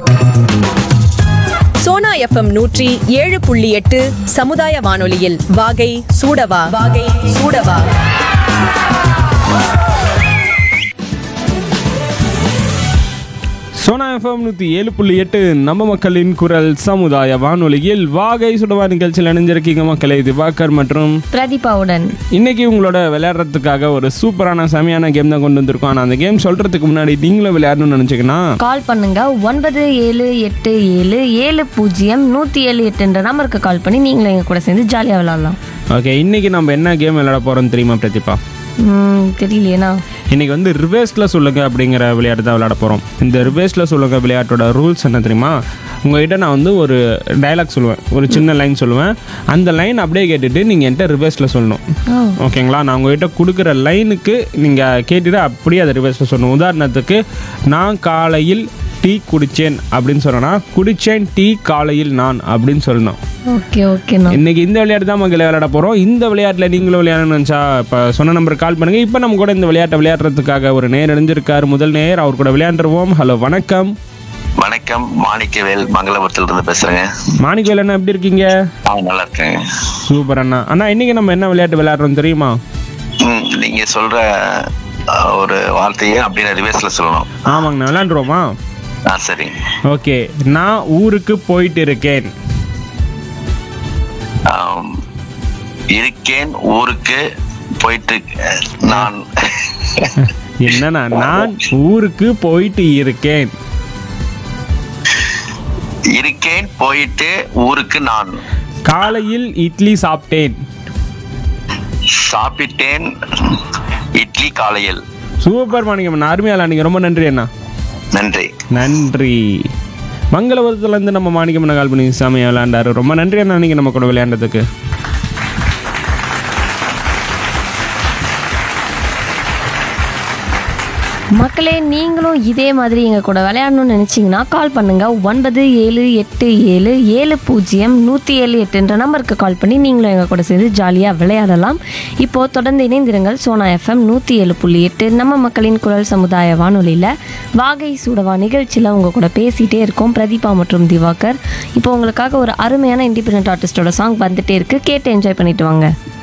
Sona FM நூற்றி ஏழு புள்ளி எட்டு சமுதாய வானொலியில் வாகை சூடவா வாகை சூடவா சோனா எஃப்எம் நூற்றி ஏழு புள்ளி எட்டு நம்ம மக்களின் குரல் சமுதாய வானொலியில் வாகை சுடவா நிகழ்ச்சியில் இணைஞ்சிருக்கீங்க மக்களே திவாகர் மற்றும் பிரதீபாவுடன் இன்னைக்கு உங்களோட விளையாடுறதுக்காக ஒரு சூப்பரான செமையான கேம் தான் கொண்டு வந்திருக்கோம் ஆனால் அந்த கேம் சொல்கிறதுக்கு முன்னாடி நீங்களும் விளையாடணும்னு நினச்சிங்கன்னா கால் பண்ணுங்க ஒன்பது ஏழு எட்டு ஏழு ஏழு பூஜ்ஜியம் நூற்றி ஏழு எட்டுன்ற நம்பருக்கு கால் பண்ணி நீங்களும் எங்கள் கூட சேர்ந்து ஜாலியாக விளாட்லாம் ஓகே இன்னைக்கு நம்ம என்ன கேம் விளையாட போகிறோம் தெரியுமா பிரதீபா ம், தெரியலையேண்ணா இன்னைக்கு வந்து ரிவர்ஸில் சொல்லுங்க அப்படிங்கிற விளையாட்டு தான் விளையாட போகிறோம் இந்த ரிவர்ஸில் சொல்லுங்க விளையாட்டோட ரூல்ஸ் என்ன தெரியுமா உங்ககிட்ட நான் வந்து ஒரு டைலாக் சொல்லுவேன் ஒரு சின்ன லைன் சொல்லுவேன் அந்த லைன் அப்படியே கேட்டுட்டு நீங்கள் என்கிட்ட ரிவர்ஸில் சொல்லணும் ஓ ஓகேங்களா நான் உங்ககிட்ட கொடுக்குற லைனுக்கு நீங்கள் கேட்டுட்டு அப்படியே அதை ரிவர்ஸில் சொல்லணும் உதாரணத்துக்கு நான் காலையில் டீ குடித்தேன் அப்படின்னு சொன்னேன்னா குடித்தேன் டீ காலையில் நான் அப்படின்னு சொல்லணும் ஓகே ஓகேண்ணா இன்னைக்கு இந்த விளையாட்டு தான் மக்கள் விளையாட போகிறோம் இந்த விளையாட்டில் நீங்களும் விளையாடணும்னு நினச்சா இப்போ சொன்ன நம்பருக்கு கால் பண்ணுங்கள் இப்போ நம்ம கூட இந்த விளையாட்டை விளையாடுறதுக்காக ஒரு நேர் இணைஞ்சிருக்கார் முதல் நேர் அவர் கூட விளையாண்டுருவோம் ஹலோ வணக்கம் வணக்கம் மாணிக்கவேல் மங்களபுரத்துல இருந்து பேசுறேங்க மாணிக்கவேல் அண்ணா எப்படி இருக்கீங்க ஆ நல்லா இருக்கேங்க சூப்பர் அண்ணா அண்ணா இன்னைக்கு நம்ம என்ன விளையாட்டு விளையாடுறோம் தெரியுமா ம், நீங்க சொல்ற அ, ஒரு வார்த்தையை அப்படியே ரிவர்ஸ்ல சொல்லணும் ஆமாங்கண்ணா விளையாண்டுருவோமா ஆ சரி ஓகே நான் ஊருக்கு போயிட்டு இருக்கேன் ஆம், இருக்கேன் ஊருக்கு போயிட்டு நான் என்னண்ணா நான் ஊருக்கு போயிட்டு இருக்கேன் இருக்கேன் போயிட்டு ஊருக்கு நான் காலையில் இட்லி சாப்பிட்டேன் சாப்பிட்டேன் இட்லி காலையில் சூப்பர் மாணிக்கம் அண்ணா அருமையா விளையாடுங்க ரொம்ப நன்றி அண்ணா நன்றி நன்றி மங்களபுரத்துலேருந்து நம்ம மாணிக்கம் அண்ணா கால் பண்ணி சாமியாக விளையாண்டாரு ரொம்ப நன்றி அண்ணா நீங்கள் நம்ம கூட விளையாண்டதுக்கு மக்களே நீங்களும் இதே மாதிரி எங்கள் கூட விளையாடணும்னு நினச்சிங்கன்னா கால் பண்ணுங்க ஒன்பது ஏழு எட்டு ஏழு ஏழு பூஜ்ஜியம் நூற்றி ஏழு எட்டுன்ற நம்பருக்கு கால் பண்ணி நீங்களும் எங்கள் கூட சேர்ந்து ஜாலியாக விளையாடலாம் இப்போது தொடர்ந்து இணைந்திருங்கள் சோனா எஃப்எம் நூற்றி ஏழு புள்ளி எட்டு நம்ம மக்களின் குரல் சமுதாய வானொலியில் வாகை சூடவா நிகழ்ச்சியில் உங்கள் கூட பேசிகிட்டே இருக்கோம் பிரதீபா மற்றும் திவாகர் இப்போ உங்களுக்காக ஒரு அருமையான இண்டிபெண்ட் ஆர்டிஸ்டோட சாங் வந்துட்டே இருக்கு கேட்டு என்ஜாய் பண்ணிட்டு வாங்க